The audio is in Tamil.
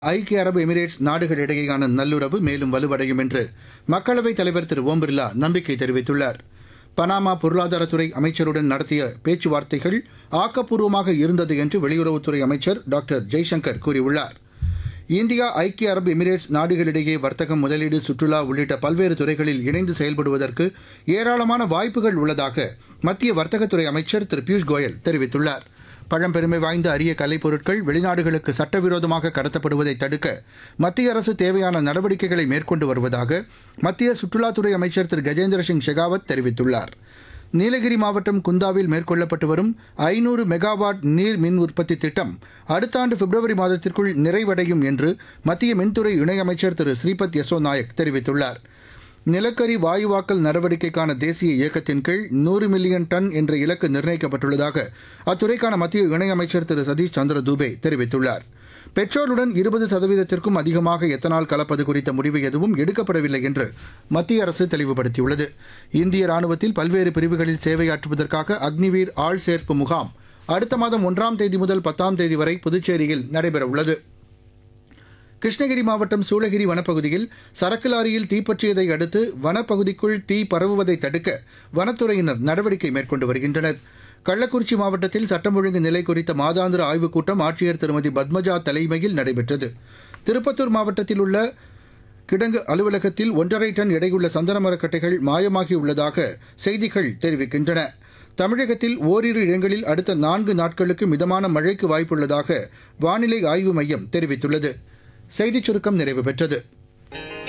ஐக்கிய அரபு எமிரேட்ஸ் நாடுகளிடையேயான நல்லுறவு மேலும் வலுவடையும் என்று மக்களவைத் தலைவர் திரு ஓம் பிர்லா நம்பிக்கை தெரிவித்துள்ளார் பனாமா பொருளாதாரத்துறை அமைச்சருடன் நடத்திய பேச்சுவார்த்தைகள் ஆக்கப்பூர்வமாக இருந்தது என்று வெளியுறவுத்துறை அமைச்சர் டாக்டர் ஜெய்சங்கர் கூறியுள்ளார் இந்தியா ஐக்கிய அரபு எமிரேட்ஸ் நாடுகளிடையே வர்த்தகம் முதலீடு சுற்றுலா உள்ளிட்ட பல்வேறு துறைகளில் இணைந்து செயல்படுவதற்கு ஏராளமான வாய்ப்புகள் உள்ளதாக மத்திய வர்த்தகத்துறை அமைச்சர் திரு பியூஷ் கோயல் தெரிவித்துள்ளார் பழம்பெருமை வாய்ந்த அரிய கலைப்பொருட்கள் வெளிநாடுகளுக்கு சட்டவிரோதமாக கடத்தப்படுவதை தடுக்க மத்திய அரசு தேவையான நடவடிக்கைகளை மேற்கொண்டு வருவதாக மத்திய சுற்றுலாத்துறை அமைச்சர் திரு கஜேந்திர சிங் ஷெகாவத் தெரிவித்துள்ளார் நீலகிரி மாவட்டம் குந்தாவில் மேற்கொள்ளப்பட்டு வரும் ஐநூறு மெகாவாட் நீர் மின் உற்பத்தி திட்டம் அடுத்த ஆண்டு பிப்ரவரி மாதத்திற்குள் நிறைவடையும் என்று மத்திய மின்துறை இணையமைச்சர் திரு ஸ்ரீபத் யசோ நாயக் தெரிவித்துள்ளார் நிலக்கரி வாயுவாக்கல் நடவடிக்கைக்கான தேசிய இயக்கத்தின் கீழ் நூறு மில்லியன் டன் என்ற இலக்கு நிர்ணயிக்கப்பட்டுள்ளதாக அத்துறைக்கான மத்திய இணையமைச்சர் திரு சதீஷ் சந்திர தூபே தெரிவித்துள்ளார் பெட்ரோலுடன் இருபது சதவீதத்திற்கும் அதிகமாக எத்தனால் கலப்பது குறித்த முடிவு எதுவும் எடுக்கப்படவில்லை என்று மத்திய அரசு தெளிவுபடுத்தியுள்ளது இந்திய ராணுவத்தில் பல்வேறு பிரிவுகளில் சேவையாற்றுவதற்காக அக்னிவீர் ஆள் சேர்ப்பு முகாம் அடுத்த மாதம் ஒன்றாம் தேதி முதல் பத்தாம் தேதி வரை புதுச்சேரியில் நடைபெறவுள்ளது கிருஷ்ணகிரி மாவட்டம் சூளகிரி வனப்பகுதியில் சரக்கு லாரியில் தீப்பற்றியதை அடுத்து வனப்பகுதிக்குள் தீ பரவுவதை தடுக்க வனத்துறையினர் நடவடிக்கை மேற்கொண்டு வருகின்றனர் கள்ளக்குறிச்சி மாவட்டத்தில் சட்டம் ஒழுங்கு நிலை குறித்த மாதாந்திர ஆய்வுக் கூட்டம் ஆட்சியர் திருமதி பத்மஜா தலைமையில் நடைபெற்றது திருப்பத்தூர் மாவட்டத்தில் உள்ள கிடங்கு அலுவலகத்தில் ஒன்றரை டன் எடையுள்ள சந்தன மரக்கட்டைகள் மாயமாகியுள்ளதாக செய்திகள் தெரிவிக்கின்றன தமிழகத்தில் ஓரிரு இடங்களில் அடுத்த நான்கு நாட்களுக்கு மிதமான மழைக்கு வாய்ப்புள்ளதாக வானிலை ஆய்வு மையம் தெரிவித்துள்ளது செய்திச் சுருக்கம் நிறைவு பெற்றது